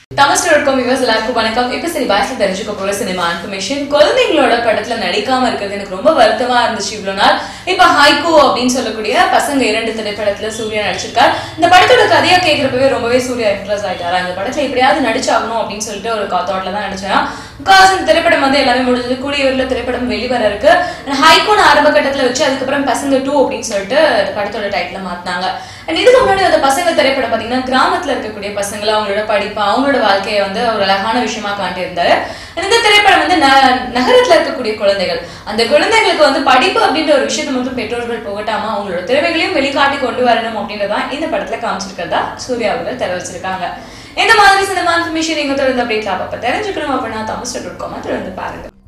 தமிழ் இருக்கும் வியூவர்ஸ் எல்லாருக்கும் வணக்கம் இப்ப சரி பாய்ஸ்ல தெரிஞ்சுக்க போற சினிமா இன்ஃபர்மேஷன் குழந்தைங்களோட படத்துல நடிக்காம இருக்கிறது எனக்கு ரொம்ப வருத்தமா இருந்துச்சு இவ்வளவு நாள் இப்ப ஹைகோ அப்படின்னு சொல்லக்கூடிய பசங்க இரண்டு திரைப்படத்துல சூர்யா நடிச்சிருக்கார் இந்த படத்தோட கதையா கேட்கிறப்பவே ரொம்பவே சூர்யா இம்ப்ரெஸ் ஆயிட்டாரு அந்த படத்துல எப்படியாவது நடிச்சாகணும் அப்படின்னு சொல்லிட்டு ஒரு தாட்ல தான் நடிச்சேன் பிகாஸ் இந்த திரைப்படம் வந்து எல்லாமே முடிஞ்சது கூடிய விரைவில் திரைப்படம் வெளிவர இருக்கு ஹைகோன் ஆரம்ப கட்டத்துல வச்சு அதுக்கப்புறம் பசங்க டூ அப்படின்னு சொல்லிட்டு படத்தோட டைட்டில் மாத்தினாங்க அண்ட் இதுக்கு முன்னாடி அந்த பசங்க திரைப்படம் பாத்தீங்கன்னா கிராமத்துல இருக்கக்கூடிய பசங்களை அவங்களோட படிப்பு அவங்களோட வாழ்க்கையை வந்து ஒரு அழகான விஷயமா காட்டியிருந்தாரு And இந்த திரைப்படம் வந்து ந- நகரத்துல இருக்கக்கூடிய குழந்தைகள் அந்த குழந்தைகளுக்கு வந்து படிப்பு அப்படின்ற ஒரு விஷயத்தை மட்டும் பெற்றோர்கள் புகட்டாம அவங்களோட திறமைகளையும் வெளிக்காட்டி கொண்டு வரணும் அப்படின்றதான் இந்த படத்துல காமிச்சிருக்கிறதா சூர்யா அவர்கள் தெரிவிச்சிருக்காங்க இந்த மாதிரி சினிமா இன்ஃபர்மேஷன் நீங்க தொடர்ந்து அப்படியே அப்ப தெரிஞ்சுக்கணும் அப்படின்னா தமிழ் தொடர்ந்து பாருங்க